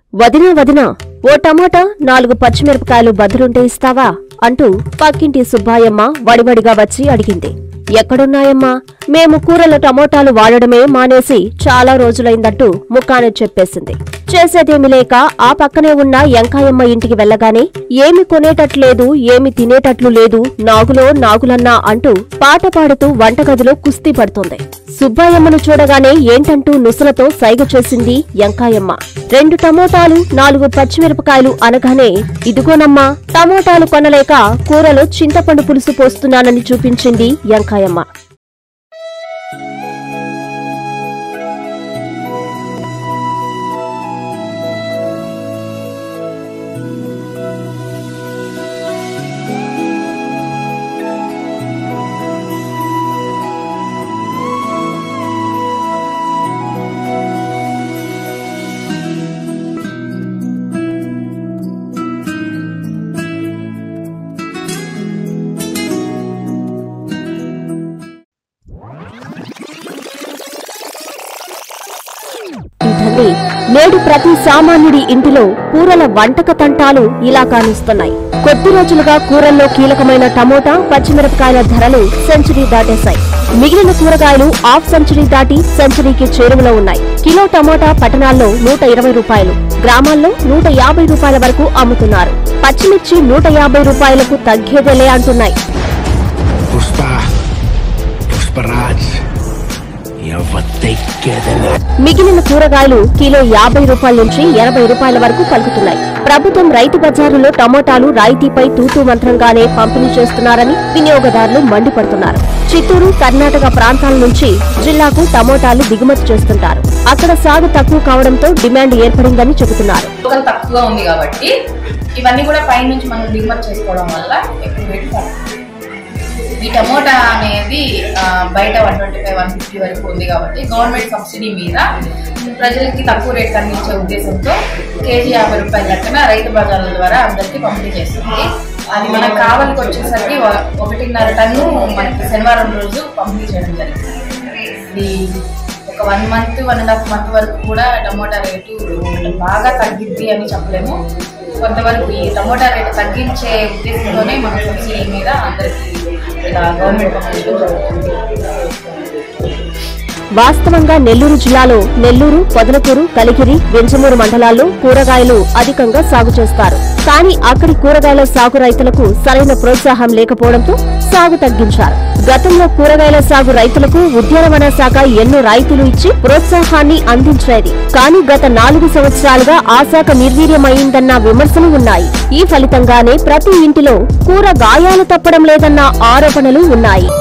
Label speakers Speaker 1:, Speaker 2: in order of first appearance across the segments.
Speaker 1: వదినా వదినా ఓ టమాటా నాలుగు పచ్చిమిరపకాయలు బదులుంటే ఇస్తావా అంటూ పక్కింటి సుబ్బాయమ్మ వడివడిగా వచ్చి అడిగింది ఎక్కడున్నాయమ్మా మేము కూరల టమోటాలు వాడడమే మానేసి చాలా రోజులైందంటూ ముక్కాన చెప్పేసింది చేసేదేమి లేక ఆ పక్కనే ఉన్న ఎంకాయమ్మ ఇంటికి వెళ్ళగానే ఏమి కొనేటట్లేదు ఏమి తినేటట్లు లేదు నాగులో నాగులన్నా అంటూ పాట పాడుతూ వంటగదిలో కుస్తీ పడుతోంది సుబ్బాయమ్మను చూడగానే ఏంటంటూ నుసులతో సైగ చేసింది ఎంకాయమ్మ రెండు టమోటాలు నాలుగు పచ్చిమిరపకాయలు అనగానే ఇదిగోనమ్మా టమోటాలు కొనలేక కూరలో చింతపండు పులుసు పోస్తున్నానని చూపించింది ఎంకాయమ్మ ఏంటండి నేడు ప్రతి సామాన్యుడి ఇంటిలో కూరల వంటక తంటాలు ఇలా కానిస్తున్నాయి కొద్ది రోజులుగా కూరల్లో కీలకమైన టమోటా పచ్చిమిరపకాయల ధరలు సెంచరీ దాటేశాయి మిగిలిన కూరగాయలు హాఫ్ సెంచరీ దాటి సెంచరీకి చేరువలో ఉన్నాయి కిలో టమోటా పట్టణాల్లో నూట ఇరవై రూపాయలు గ్రామాల్లో నూట యాభై రూపాయల వరకు అమ్ముతున్నారు పచ్చిమిర్చి నూట యాభై రూపాయలకు తగ్గేదేలే అంటున్నాయి
Speaker 2: పుష్ప పుష్పరాజ్ ఎవతెక్కేదలే
Speaker 1: మిగిలిన కూరగాయలు కిలో యాభై రూపాయల నుంచి ఎనభై రూపాయల వరకు పలుకుతున్నాయి ప్రభుత్వం రైతు బజారులో టమోటాలు రాయితీపై తూతూ మంత్రంగానే పంపిణీ చేస్తున్నారని వినియోగదారులు మండిపడుతున్నారు చిత్తూరు కర్ణాటక ప్రాంతాల నుంచి జిల్లాకు టమోటాలు దిగుమతి చేస్తుంటారు అక్కడ సాగు తక్కువ కావడంతో డిమాండ్ ఏర్పడిందని చెబుతున్నారు
Speaker 3: లోకల్ తక్కువగా ఉంది కాబట్టి ఇవన్నీ కూడా పై నుంచి మనం దిగుమతి చేసుకోవడం వల్ల ఎక్కువ రేటు పడుతుంది ఈ టమోటా అనేది ఆ, బయట one twenty five one fifty వరకు ఉంది కాబట్టి గవర్నమెంట్ సబ్సిడీ మీద ప్రజలకి తక్కువ రేట్ అందించే ఉద్దేశంతో కేజీ యాభై రూపాయల లెక్కన రైతు బజార్ల ద్వారా అందరికీ పంపిణీ చేస్తుంది అది మనకు కావాలికి వచ్చేసరికి ఒక- ఒకటిన్నర టన్ను మనకి శనివారం రోజు పంపిణీ చేయడం జరిగింది ఇది ఒక one month one and half month వరకు కూడా టమోటా రేటు బాగా తగ్గిద్ది అని చెప్పలేము కొంతవరకు ఈ టమోటా రేటు తగ్గించే ఉద్దేశంతోనే మన సబ్సిడీ మీద అందరికీ ఇలా గవర్నమెంట్ పంపించడం జరుగుతుంది
Speaker 1: వాస్తవంగా నెల్లూరు జిల్లాలో నెల్లూరు పొదలకూరు కలిగిరి వెంచమూరు మండలాల్లో కూరగాయలు అధికంగా సాగు చేస్తారు కానీ అక్కడి కూరగాయల సాగు రైతులకు సరైన ప్రోత్సాహం లేకపోవడంతో సాగు తగ్గించారు గతంలో కూరగాయల సాగు రైతులకు ఉద్యానవన శాఖ ఎన్నో రాయితీలు ఇచ్చి ప్రోత్సాహాన్ని అందించేది కానీ గత నాలుగు సంవత్సరాలుగా ఆ శాఖ నిర్వీర్యమైందన్న విమర్శలు ఉన్నాయి ఈ ఫలితంగానే ప్రతి ఇంటిలో కూర గాయాలు తప్పడం లేదన్న ఆరోపణలు ఉన్నాయి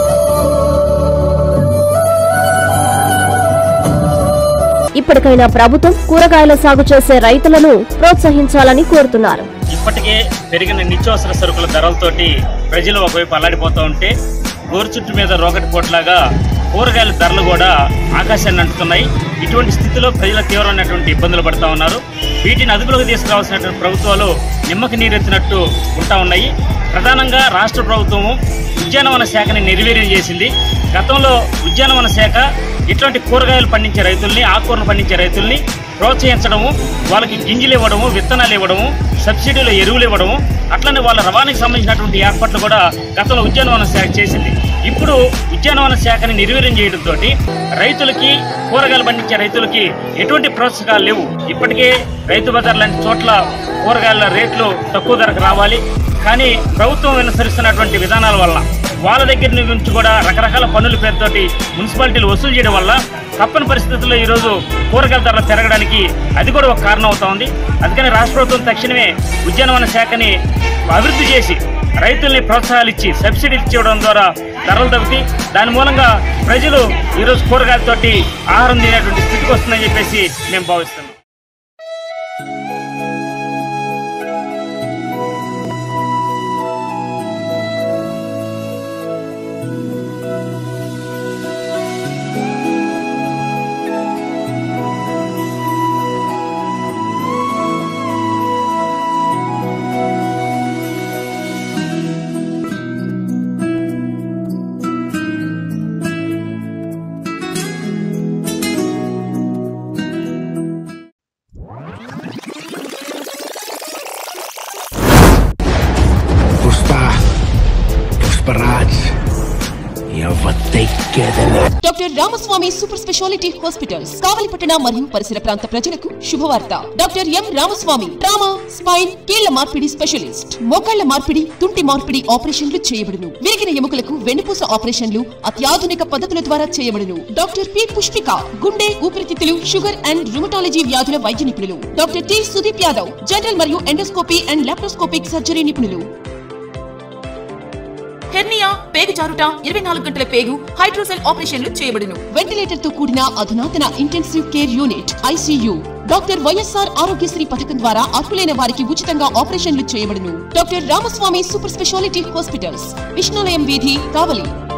Speaker 1: ఇప్పటికైనా ప్రభుత్వం కూరగాయల సాగు చేసే రైతులను ప్రోత్సహించాలని కోరుతున్నారు
Speaker 4: ఇప్పటికే పెరిగిన నిత్యావసర సరుకుల ధరలతోటి ప్రజలు ఒకవైపు అల్లాడిపోతూ ఉంటే గోరు చుట్టు మీద రోకటి పోట్లాగా కూరగాయల ధరలు కూడా ఆకాశాన్ని అంటుతున్నాయి ఇటువంటి స్థితిలో ప్రజలు తీవ్రమైనటువంటి ఇబ్బందులు పడుతూ ఉన్నారు వీటిని అదుపులోకి తీసుకురావాల్సినటువంటి ప్రభుత్వాలు నిమ్మకి నీరెత్తినట్టు ఉంటా ఉన్నాయి ప్రధానంగా రాష్ట్ర ప్రభుత్వము ఉద్యానవన శాఖని నిర్వీర్యం చేసింది గతంలో ఉద్యానవన శాఖ ఇట్లాంటి కూరగాయలు పండించే రైతుల్ని ఆకుకూరలు పండించే రైతుల్ని ప్రోత్సహించడము వాళ్ళకి గింజలు ఇవ్వడము విత్తనాలు ఇవ్వడము సబ్సిడీలో ఎరువులు ఇవ్వడము అట్లనే వాళ్ళ రవాణాకి సంబంధించినటువంటి ఏర్పాట్లు కూడా గతంలో ఉద్యానవన శాఖ చేసింది ఇప్పుడు ఉద్యానవన శాఖని నిర్వీర్యం చేయడంతో రైతులకి కూరగాయలు పండించే రైతులకి ఎటువంటి ప్రోత్సాహాలు లేవు ఇప్పటికే రైతు బజార్ లాంటి చోట్ల కూరగాయల రేట్లు తక్కువ ధరకు రావాలి కానీ ప్రభుత్వం అనుసరిస్తున్నటువంటి విధానాల వల్ల వాళ్ళ దగ్గర నుంచి కూడా రకరకాల పన్నుల పేరుతోటి మున్సిపాలిటీలు వసూలు చేయడం వల్ల తప్పని పరిస్థితుల్లో ఈరోజు కూరగాయల ధరలు పెరగడానికి అది కూడా ఒక కారణం అవుతా ఉంది అందుకని రాష్ట్ర ప్రభుత్వం తక్షణమే ఉద్యానవన శాఖని అభివృద్ధి చేసి రైతుల్ని ప్రోత్సాహాలు ఇచ్చి సబ్సిడీలు ఇవ్వడం ద్వారా ధరలు తగ్గుతాయి దాని మూలంగా ప్రజలు ఈరోజు కూరగాయలతోటి ఆహారం తినేటువంటి స్థితికి వస్తుందని చెప్పేసి మేము భావిస్తున్నాం
Speaker 5: doctor Ramaswamy super speciality hospitals కావలిపట్టణ మరియు పరిసర ప్రాంత ప్రజలకు శుభవార్త doctor M Ramaswamy trauma spine కీళ్ల మార్పిడి స్పెషలిస్ట్ మోకాళ్ల మార్పిడి తుంటి మార్పిడి ఆపరేషన్లు చేయబడును విరిగిన ఎముకలకు వెన్నుపూస ఆపరేషన్లు అత్యాధునిక పద్ధతుల ద్వారా చేయబడును డాక్టర్ పి పుష్పిక గుండె ఊపిరితిత్తులు షుగర్ అండ్ రుమటాలజీ వ్యాధుల వైద్య నిపుణులు doctor T Sudeep Yadav general మరియు ఎండోస్కోపీ అండ్ లాప్రోస్కోపిక్ సర్జరీ నిపుణులు హెర్నియా పేగు జారుట ఇరవై నాలుగు గంటల పేగు హైడ్రోసెల్ ఆపరేషన్లు చేయబడును వెంటిలేటర్ తో కూడిన అధునాతన intensive care unit ICU doctor YSR Aarogyasri పథకం ద్వారా అర్హులైన వారికి ఉచితంగా ఆపరేషన్లు చేయబడును doctor Ramaswamy super speciality hospitals Vishnulayam వీధి కావలి